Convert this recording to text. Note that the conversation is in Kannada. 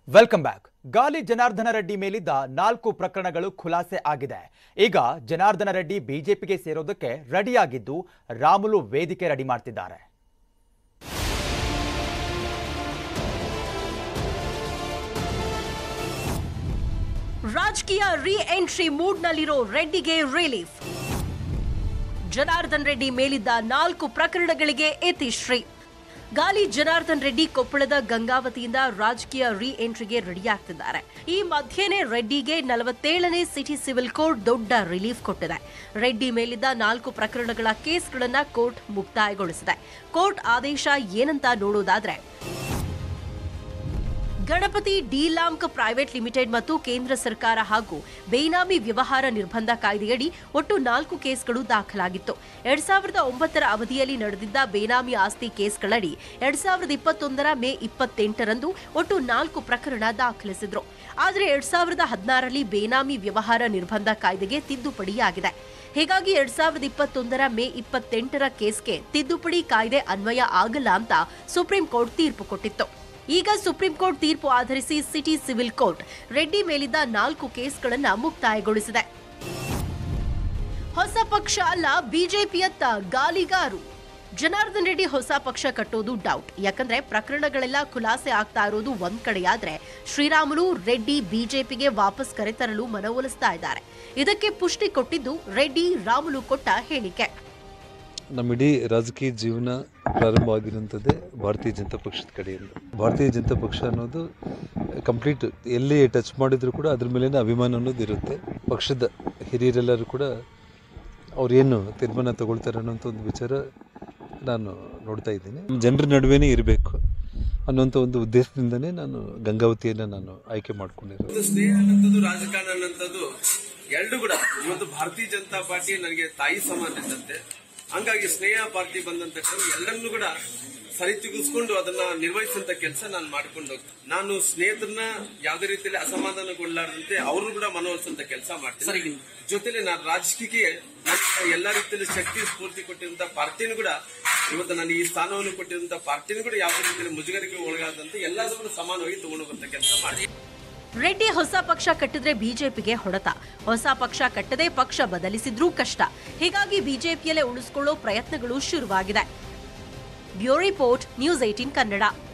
ವೆಲ್ಕಮ್ ಬ್ಯಾಕ್ ಗಾಲಿ ಜನಾರ್ದನ ರೆಡ್ಡಿ ಮೇಲಿದ್ದ ನಾಲ್ಕು ಪ್ರಕರಣಗಳು ಖುಲಾಸೆ ಆಗಿದೆ ಈಗ ಜನಾರ್ದನ ರೆಡ್ಡಿ ಬಿಜೆಪಿಗೆ ಸೇರೋದಕ್ಕೆ ರೆಡಿಯಾಗಿದ್ದು ರಾಮುಲು ವೇದಿಕೆ ರೆಡಿ ಮಾಡ್ತಿದ್ದಾರೆ ರಾಜಕೀಯ ರೀ ಎಂಟ್ರಿ ಮೂಡ್ನಲ್ಲಿರೋ ರೆಡ್ಡಿಗೆ ರಿಲೀಫ್ ಜನಾರ್ದನ್ ರೆಡ್ಡಿ ಮೇಲಿದ್ದ ನಾಲ್ಕು ಪ್ರಕರಣಗಳಿಗೆ ಇತಿಶ್ರೀ ಗಾಲಿ ಜನಾರ್ದನ್ ರೆಡ್ಡಿ ಕೊಪ್ಪಳದ ಗಂಗಾವತಿಯಿಂದ ರಾಜಕೀಯ ರೀ ಎಂಟ್ರಿಗೆ ರೆಡಿಯಾಗ್ತಿದ್ದಾರೆ ಈ ಮಧ್ಯೆನೆ ರೆಡ್ಡಿಗೆ ನಲವತ್ತೇಳನೇ ಸಿಟಿ ಸಿವಿಲ್ ಕೋರ್ಟ್ ದೊಡ್ಡ ರಿಲೀಫ್ ಕೊಟ್ಟಿದೆ ರೆಡ್ಡಿ ಮೇಲಿದ್ದ ನಾಲ್ಕು ಪ್ರಕರಣಗಳ ಕೇಸ್ಗಳನ್ನ ಕೋರ್ಟ್ ಮುಕ್ತಾಯಗೊಳಿಸಿದೆ ಕೋರ್ಟ್ ಆದೇಶ ಏನಂತ ನೋಡೋದಾದ್ರೆ ಗಣಪತಿ ಡಿಲಾಂಕ್ ಪ್ರೈವೇಟ್ ಲಿಮಿಟೆಡ್ ಮತ್ತು ಕೇಂದ್ರ ಸರ್ಕಾರ ಹಾಗೂ ಬೇನಾಮಿ ವ್ಯವಹಾರ ನಿರ್ಬಂಧ ಕಾಯ್ದೆಯಡಿ ಒಟ್ಟು ನಾಲ್ಕು ಕೇಸ್ಗಳು ದಾಖಲಾಗಿತ್ತು ಎರಡ್ ಸಾವಿರದ ಒಂಬತ್ತರ ಅವಧಿಯಲ್ಲಿ ನಡೆದಿದ್ದ ಬೇನಾಮಿ ಆಸ್ತಿ ಕೇಸ್ಗಳಡಿ ಎರಡ್ ಸಾವಿರದ ಇಪ್ಪತ್ತೊಂದರ ಮೇ ಇಪ್ಪತ್ತೆಂಟರಂದು ಒಟ್ಟು ನಾಲ್ಕು ಪ್ರಕರಣ ದಾಖಲಿಸಿದ್ರು ಆದರೆ ಎರಡ್ ಸಾವಿರದ ಹದಿನಾರರಲ್ಲಿ ಬೇನಾಮಿ ವ್ಯವಹಾರ ನಿರ್ಬಂಧ ಕಾಯ್ದೆಗೆ ತಿದ್ದುಪಡಿಯಾಗಿದೆ ಹೀಗಾಗಿ ಎರಡ್ ಸಾವಿರದ ಇಪ್ಪತ್ತೊಂದರ ಮೇ ಇಪ್ಪತ್ತೆಂಟರ ಕೇಸ್ಗೆ ತಿದ್ದುಪಡಿ ಕಾಯ್ದೆ ಅನ್ವಯ ಆಗಲ್ಲ ಅಂತ ಸುಪ್ರೀಂ ಕೋರ್ಟ್ ತೀರ್ಪು ಕೊಟ್ಟಿತ್ತು ಈಗ ಸುಪ್ರೀಂ ಕೋರ್ಟ್ ತೀರ್ಪು ಆಧರಿಸಿ ಸಿಟಿ ಸಿವಿಲ್ ಕೋರ್ಟ್ ರೆಡ್ಡಿ ಮೇಲಿದ್ದ ನಾಲ್ಕು ಕೇಸ್ಗಳನ್ನ ಮುಕ್ತಾಯಗೊಳಿಸಿದೆ ಹೊಸ ಪಕ್ಷ ಅಲ್ಲ ಬಿಜೆಪಿಯತ್ತ ಗಾಲಿಗಾರು ಜನಾರ್ದನ್ ರೆಡ್ಡಿ ಹೊಸ ಪಕ್ಷ ಕಟ್ಟೋದು ಡೌಟ್ ಯಾಕಂದ್ರೆ ಪ್ರಕರಣಗಳೆಲ್ಲ ಖುಲಾಸೆ ಆಗ್ತಾ ಇರೋದು ಒಂದ್ ಕಡೆಯಾದ್ರೆ ಶ್ರೀರಾಮುಲು ರೆಡ್ಡಿ ಬಿಜೆಪಿಗೆ ವಾಪಸ್ ಕರೆತರಲು ಮನವೊಲಿಸ್ತಾ ಇದ್ದಾರೆ ಇದಕ್ಕೆ ಪುಷ್ಟಿ ಕೊಟ್ಟಿದ್ದು ರೆಡ್ಡಿ ರಾಮುಲು ಕೊಟ್ಟ ಹೇಳಿಕೆ ನಮ್ಮ ಇಡೀ ರಾಜಕೀಯ ಜೀವನ ಪ್ರಾರಂಭವಾಗಿರುವಂಥದ್ದೇ ಭಾರತೀಯ ಜನತಾ ಪಕ್ಷದ ಕಡೆಯಿಂದ ಭಾರತೀಯ ಜನತಾ ಪಕ್ಷ ಅನ್ನೋದು ಕಂಪ್ಲೀಟ್ ಎಲ್ಲಿ ಟಚ್ ಮಾಡಿದ್ರು ಕೂಡ ಅದ್ರ ಮೇಲಿನ ಅಭಿಮಾನ ಅನ್ನೋದು ಇರುತ್ತೆ ಪಕ್ಷದ ಹಿರಿಯರೆಲ್ಲರೂ ಕೂಡ ಅವ್ರೇನು ತೀರ್ಮಾನ ತಗೊಳ್ತಾರೆ ಅನ್ನೋಂಥ ಒಂದು ವಿಚಾರ ನಾನು ನೋಡ್ತಾ ಇದ್ದೀನಿ ಜನರ ನಡುವೆನೇ ಇರಬೇಕು ಅನ್ನೋಂಥ ಒಂದು ಉದ್ದೇಶದಿಂದನೇ ನಾನು ಗಂಗಾವತಿಯನ್ನು ನಾನು ಆಯ್ಕೆ ಮಾಡ್ಕೊಂಡಿರೋದು ಒಂದು ಸ್ನೇಹ ಅನ್ನೋದು ರಾಜಕಾರಣ ಅನ್ನೋಂಥದ್ದು ಎರಡು ಕೂಡ ಇವತ್ತು ಭಾರತೀಯ ಜನತಾ ಪಾರ್ಟಿ ನನಗೆ ತಾಯಿ ಸಮಾನ ಇದ್ದಂತೆ ಹಂಗಾಗಿ ಸ್ನೇಹ ಪಾರ್ಟಿ ಬಂದಂತ ಟೈಮ್ ಎಲ್ಲರನ್ನೂ ಕೂಡ ಸರಿತೂಗಿಸ್ಕೊಂಡು ಅದನ್ನ ನಿರ್ವಹಿಸುವಂತ ಕೆಲಸ ನಾನು ಮಾಡ್ಕೊಂಡು ಹೋಗ್ತೀನಿ ನಾನು ಸ್ನೇಹಿತರನ್ನ ಯಾವುದೇ ರೀತಿಯಲ್ಲಿ ಅಸಮಾಧಾನಗೊಳ್ಳಾರದಂತೆ ಅವ್ರನ್ನು ಕೂಡ ಮನವೊಲಿಸುವಂತ ಕೆಲಸ ಮಾಡ್ತೀನಿ ಜೊತೆಲಿ ನಾನು ರಾಜಕೀಯಕ್ಕೆ ನನಗೆ ಎಲ್ಲಾ ರೀತಿಯಲ್ಲಿ ಶಕ್ತಿ ಸ್ಫೂರ್ತಿ ಕೊಟ್ಟಿರುವಂತ ಪಾರ್ಟಿನೂ ಕೂಡ ಇವತ್ತು ನಾನು ಈ ಸ್ಥಾನವನ್ನು ಕೊಟ್ಟಿರುವಂತ ಪಾರ್ಟಿನೂ ಕೂಡ ಯಾವುದೇ ರೀತಿಯಲ್ಲಿ ಮುಜುಗರಿಗೆ ಒಳಗಾದಂತೆ ಎಲ್ಲದನ್ನು ಸಮಾನವಾಗಿ ತಗೊಂಡು ಹೋಗುವಂತ ಕೆಲಸ ಮಾಡಿ ರೆಡ್ಡಿ ಹೊಸ ಪಕ್ಷ ಕಟ್ಟಿದ್ರೆ ಬಿಜೆಪಿಗೆ ಹೊಡೆತ ಹೊಸ ಪಕ್ಷ ಕಟ್ಟದೆ ಪಕ್ಷ ಬದಲಿಸಿದ್ರೂ ಕಷ್ಟ ಹೀಗಾಗಿ ಬಿಜೆಪಿಯಲ್ಲೇ ಉಳಿಸ್ಕೊಳ್ಳೋ ಪ್ರಯತ್ನಗಳು ಶುರುವಾಗಿದೆ bureau report news eighteen Kannada